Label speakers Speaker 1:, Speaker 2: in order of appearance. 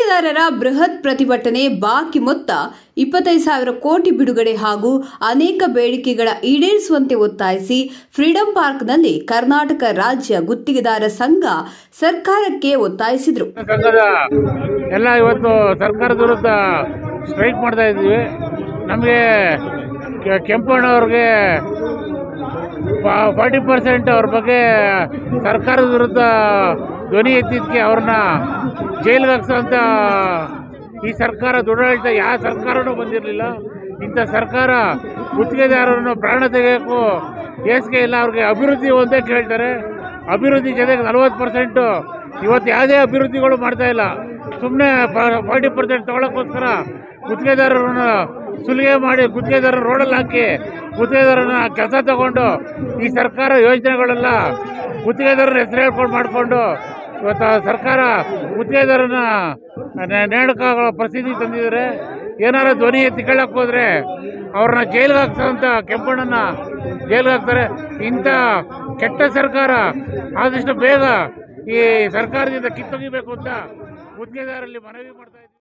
Speaker 1: ಗುತ್ತಿಗೆದಾರರ ಬೃಹತ್ ಪ್ರತಿಭಟನೆ ಬಾಕಿ ಮೊತ್ತ ಇಪ್ಪತ್ತೈದು ಸಾವಿರ ಕೋಟಿ ಬಿಡುಗಡೆ ಹಾಗೂ ಅನೇಕ ಬೇಡಿಕೆಗಳ ಈಡೇರಿಸುವಂತೆ ಒತ್ತಾಯಿಸಿ ಫ್ರೀಡಂ ಪಾರ್ಕ್ನಲ್ಲಿ ಕರ್ನಾಟಕ ರಾಜ್ಯ ಗುತ್ತಿಗೆದಾರ ಸಂಘ ಸರ್ಕಾರಕ್ಕೆ ಒತ್ತಾಯಿಸಿದರು
Speaker 2: ಸಂಘದ ಎಲ್ಲ ಇವತ್ತು ಸರ್ಕಾರದ ವಿರುದ್ಧ ಸ್ಟ್ರೈಕ್ ಮಾಡ್ತಾ ಇದ್ದೀವಿ ನಮಗೆ ಕೆಂಪಣ್ಣವ್ರಿಗೆ ಫಾರ್ಟಿ ಪರ್ಸೆಂಟ್ ಅವ್ರ ಬಗ್ಗೆ ಸರ್ಕಾರದ ವಿರುದ್ಧ ಧ್ವನಿ ಎತ್ತಿದ್ದಕ್ಕೆ ಅವ್ರನ್ನ ಜೈಲಿಗೆ ಹಾಕ್ಸೋಂಥ ಈ ಸರ್ಕಾರ ದುರಾಡಳಿತ ಯಾವ ಸರ್ಕಾರನೂ ಬಂದಿರಲಿಲ್ಲ ಇಂಥ ಸರ್ಕಾರ ಗುತ್ತಿಗೆದಾರರನ್ನು ಪ್ರಾಣ ತೆಗೆಯೋಕ್ಕೂ ಹೇಸಿಗೆ ಇಲ್ಲ ಅವ್ರಿಗೆ ಅಭಿವೃದ್ಧಿ ಒಂದೇ ಕೇಳ್ತಾರೆ ಅಭಿವೃದ್ಧಿ ಜೊತೆಗೆ ನಲವತ್ತು ಪರ್ಸೆಂಟು ಇವತ್ತು ಯಾವುದೇ ಅಭಿವೃದ್ಧಿಗಳು ಮಾಡ್ತಾ ಇಲ್ಲ ಸುಮ್ಮನೆ ಫಾರ್ಟಿ ಪರ್ಸೆಂಟ್ ತೊಗೊಳಕ್ಕೋಸ್ಕರ ಗುತ್ತಿಗೆದಾರರನ್ನ ಸುಲಿಗೆ ಮಾಡಿ ಗುತ್ತಿಗೆದಾರ ರೋಡಲ್ಲಿ ಹಾಕಿ ಗುತ್ತಿಗೆದಾರನ ಕೆಲಸ ತಗೊಂಡು ಈ ಸರ್ಕಾರ ಯೋಜನೆಗಳೆಲ್ಲ ಗುತ್ತಿಗೆದಾರರ ಹೆಸರು ಹೇಳ್ಕೊಂಡು ಮಾಡಿಕೊಂಡು ಇವತ್ತು ಆ ಸರ್ಕಾರ ಗುತ್ತಿಗೆದಾರನ ನೆ- ನೇಣಕಾಗೋ ಪರಿಸ್ಥಿತಿ ತಂದಿದ್ದಾರೆ ಏನಾರ ಧ್ವನಿ ಎತ್ತಿ ಕೇಳಕ್ಕೆ ಹೋದ್ರೆ ಅವ್ರನ್ನ ಜೈಲಿಗೆ ಹಾಕ್ಸೋಂಥ ಕೆಂಪಣ್ಣನ ಜೈಲಿಗೆ ಹಾಕ್ತಾರೆ ಇಂಥ ಕೆಟ್ಟ ಸರ್ಕಾರ ಆದಷ್ಟು ಬೇಗ ಈ ಸರ್ಕಾರದಿಂದ ಕಿತ್ತೊಗಿಬೇಕು ಅಂತ ಗುತ್ತಿಗೆದಾರಲ್ಲಿ ಮನವಿ ಮಾಡ್ತಾ ಇದ್ದೀವಿ